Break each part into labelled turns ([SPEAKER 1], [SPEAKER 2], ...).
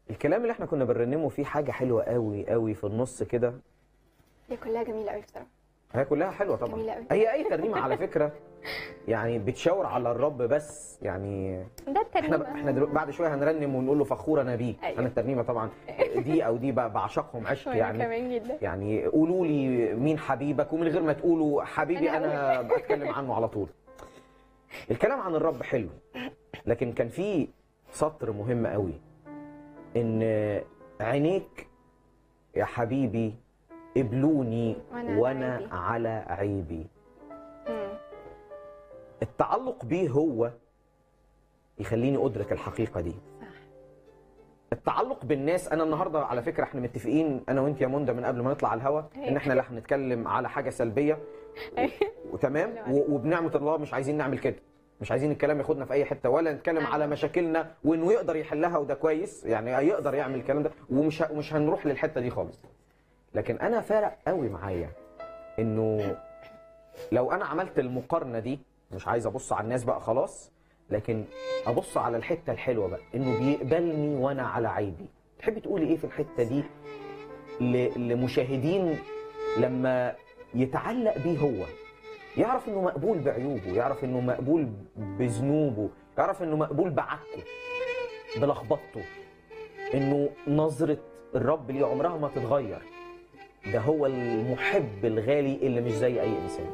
[SPEAKER 1] الكلام اللي احنا كنا بنرنمه فيه حاجه حلوه قوي قوي في النص كده
[SPEAKER 2] هي كلها جميله قوي بصراحه
[SPEAKER 1] هي كلها حلوه طبعا
[SPEAKER 2] جميلة أوي.
[SPEAKER 1] هي اي ترنيمه على فكره يعني بتشاور على الرب بس يعني
[SPEAKER 2] ده
[SPEAKER 1] احنا
[SPEAKER 2] الترنيمه
[SPEAKER 1] احنا دلوقتي بعد شويه هنرنم ونقول له فخور انا بيك
[SPEAKER 2] أيوة.
[SPEAKER 1] انا الترنيمه طبعا دي او دي ب- بعشقهم عشق
[SPEAKER 2] وانا
[SPEAKER 1] يعني
[SPEAKER 2] كمان جدا
[SPEAKER 1] يعني قولوا لي مين حبيبك ومن غير ما تقولوا حبيبي
[SPEAKER 2] أنا
[SPEAKER 1] انا بتكلم عنه على طول الكلام عن الرب حلو لكن كان في سطر مهم قوي ان عينيك يا حبيبي قبلوني
[SPEAKER 2] وأنا على
[SPEAKER 1] وانا
[SPEAKER 2] عيبي.
[SPEAKER 1] على عيبي
[SPEAKER 2] مم.
[SPEAKER 1] التعلق بيه هو يخليني ادرك الحقيقه دي
[SPEAKER 2] صح
[SPEAKER 1] التعلق بالناس انا النهارده على فكره احنا متفقين انا وانت يا منى من قبل ما نطلع على الهوا ان احنا لا هنتكلم على حاجه سلبيه و- وتمام و- وبنعمه الله مش عايزين نعمل كده مش عايزين الكلام ياخدنا في اي حته ولا نتكلم
[SPEAKER 2] أيوة.
[SPEAKER 1] على مشاكلنا وانه يقدر يحلها وده كويس يعني يقدر يعمل الكلام ده ومش ه- مش هنروح للحته دي خالص لكن انا فارق قوي معايا انه لو انا عملت المقارنه دي مش عايز ابص على الناس بقى خلاص لكن ابص على الحته الحلوه بقى انه بيقبلني وانا على عيبي تحبي تقولي ايه في الحته دي ل- لمشاهدين لما يتعلق بيه هو يعرف انه مقبول بعيوبه يعرف انه مقبول بذنوبه يعرف انه مقبول بعكه بلخبطته انه نظره الرب ليه عمرها ما تتغير ده هو المحب الغالي اللي مش زي اي انسان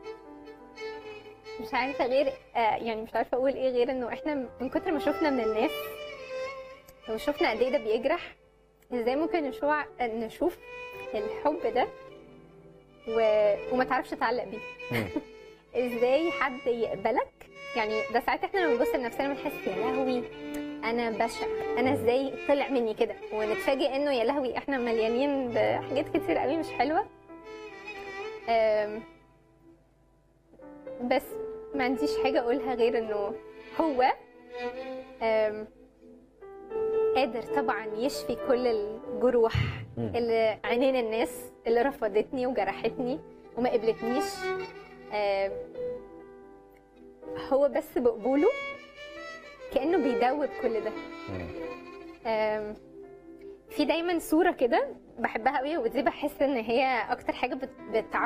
[SPEAKER 2] مش عارفه غير آه يعني مش عارفه اقول ايه غير انه احنا من كتر ما شفنا من الناس وشفنا قد ايه ده بيجرح ازاي ممكن نشوع نشوف الحب ده و... وما تعرفش تتعلق بيه
[SPEAKER 1] مم.
[SPEAKER 2] ازاي حد يقبلك يعني ده ساعات احنا لما بنبص لنفسنا بنحس يا لهوي انا بشع انا ازاي طلع مني كده ونتفاجئ انه يا لهوي احنا مليانين بحاجات كتير قوي مش حلوه أم، بس ما عنديش حاجه اقولها غير انه هو أم، قادر طبعا يشفي كل الجروح
[SPEAKER 1] مم.
[SPEAKER 2] اللي عينين الناس اللي رفضتني وجرحتني وما قبلتنيش آم، هو بس بقبوله كانه بيدوب كل ده
[SPEAKER 1] مم.
[SPEAKER 2] آم، في دايما صوره كده بحبها قوي ودي بحس ان هي اكتر حاجه بت- بتع